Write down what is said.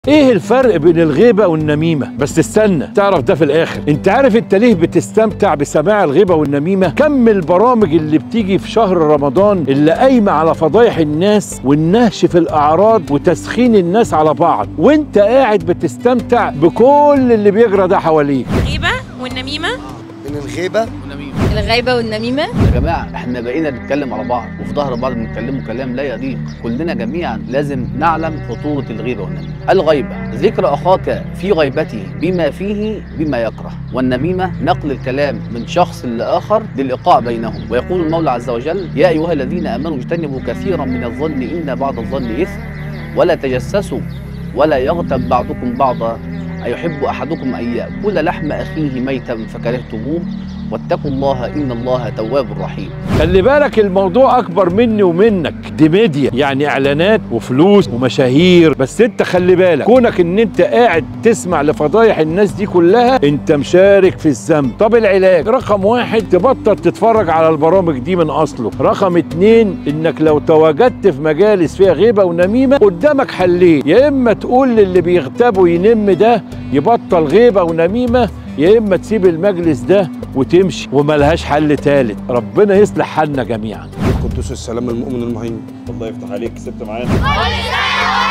ايه الفرق بين الغيبة والنميمة؟ بس استنى تعرف ده في الاخر انت عارف انت ليه بتستمتع بسماع الغيبة والنميمة؟ كم البرامج اللي بتيجي في شهر رمضان اللي قايمة على فضايح الناس والنهش في الاعراض وتسخين الناس على بعض وانت قاعد بتستمتع بكل اللي بيجرى ده حواليك الغيبة والنميمة من الغيبة الغيبة والنميمة يا جماعه احنا بقينا نتكلم على بعض وفي ظهر بعض بنتكلموا كلام لا يليق كلنا جميعا لازم نعلم خطوره الغيبه والنميمه الغيبه ذكر اخاك في غيبته بما فيه بما يكره والنميمه نقل الكلام من شخص لاخر للايقاع بينهم ويقول المولى عز وجل يا ايها الذين امنوا اجتنبوا كثيرا من الظن ان بعض الظن اثم ولا تجسسوا ولا يغتب بعضكم بعضا أيحب أحدكم أن يأكل لحم أخيه ميتا فكرهتموه واتقوا الله إن الله تواب رحيم خلي بالك الموضوع اكبر مني ومنك دي ميديا يعني اعلانات وفلوس ومشاهير بس انت خلي بالك كونك ان انت قاعد تسمع لفضايح الناس دي كلها انت مشارك في الذنب طب العلاج رقم واحد تبطل تتفرج على البرامج دي من اصله رقم اتنين انك لو تواجدت في مجالس فيها غيبة ونميمة قدامك حلين يا اما تقول للي بيغتاب وينم ده يبطل غيبة ونميمة يا اما تسيب المجلس ده وتمشي وملهاش حل تالت ربنا يصلح حالنا جميعا قدوس السلام المؤمن المهيمن الله يفتح عليك كسبت معانا ولله